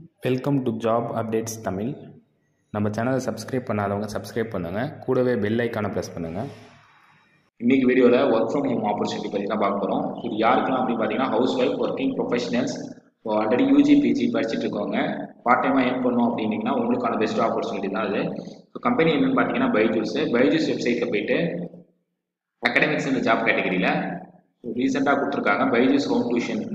welcome to job updates Tamil நம்ம சேனலை subscribe பண்ணாதவங்க சப்ஸ்கிரைப் பண்ணுங்கள் கூடவே பெல் ஐக்கானை ப்ரெஸ் பண்ணுங்கள் இன்னைக்கு வீடியோவில் ஒர்க் ஃப்ரம் ஹோம் ஆப்பர்ச்சுனிட்டி பற்றி தான் பார்க்க போகிறோம் இது யாருக்கெல்லாம் அப்படின்னு பார்த்தீங்கன்னா house wife working professionals so already UG PG படிச்சுட்டு இருக்கவங்க பார்ட் டைமாக ஏர்ன் பண்ணோம் அப்படின்னீங்கன்னா உங்களுக்கான பெஸ்ட் ஆப்பர்ச்சுனிட்டி தான் அது ஸோ கம்பெனி என்னன்னு பார்த்தீங்கன்னா பைஜூஸ் பைஜூஸ் வெப்சைட்டில் போயிட்டு அகாடமிக்ஸ் இந்த ஜாப் கேட்டகரியில் ஸோ ரீசெண்டாக கொடுத்துருக்காங்க பைஜூஸ் ஹோம் டியூஷன்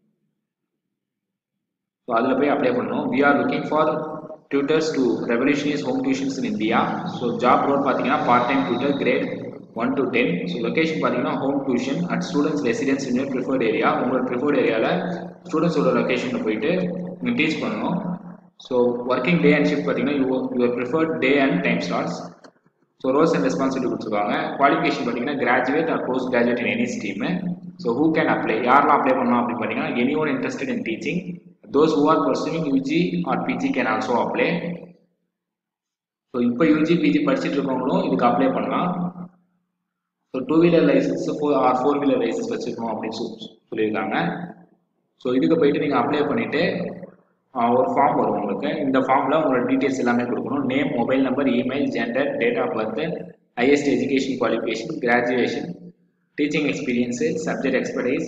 ஸோ அதில் போய் அப்ளை பண்ணணும் we are looking for tutors to revolutionise home tuitions in India so job role பார்த்தீங்கன்னா part time tutor grade one to ten so location பார்த்தீங்கன்னா home tuition at students residence in preferred area உங்களோட preferred ஏரியாவில் ஸ்டூடெண்ட்ஸோட லொக்கேஷனில் போயிட்டு நீங்கள் teach பண்ணணும் so working day and shift பார்த்தீங்கன்னா you your preferred day and time slots so roles and responsibility கொடுத்துருக்காங்க குவாலிஃபிகேஷன் பார்த்தீங்கன்னா graduate or post graduate in any stream so who can apply யாரெல்லாம் அப்ளை பண்ணலாம் அப்படின்னு பார்த்தீங்கன்னா any one interested in teaching those who are pursuing UG or PG can also apply so இப்போ UG PG படிச்சுட்டு இருக்கவங்களும் இதுக்கு apply பண்ணலாம் so two wheeler licence four or four wheeler licence வச்சுருக்கணும் அப்படின்னு சொல்லி சொல்லியிருக்காங்க ஸோ இதுக்கு போயிட்டு நீங்கள் அப்ளை பண்ணிவிட்டு ஒரு ஃபார்ம் வரும் உங்களுக்கு இந்த ஃபார்மில் உங்களோட டீட்டெயில்ஸ் எல்லாமே கொடுக்கணும் name mobile number email gender date of birth highest education qualification graduation teaching experience subject expertise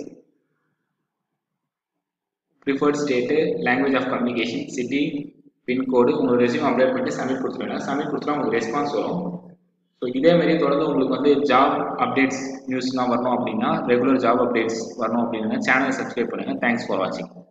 preferred state language of communication city pincode உங்களோட ரெசியூம் அப்டேட் பண்ணிட்டு சப்மிட் கொடுத்துருங்க சப்மிட் கொடுத்தா உங்களுக்கு ரெஸ்பான்ஸ் வரும் ஸோ இதேமாரி தொடர்ந்து உங்களுக்கு வந்து ஜாப் அப்டேட்ஸ் நியூஸ்லாம் வரணும் அப்படின்னா ரெகுலர் ஜாப் அப்டேட்ஸ் வரணும் அப்படின்னா சேனலை சப்ஸ்கிரைப் பண்ணுங்கள் தேங்க்ஸ் ஃபார் வாட்சிங்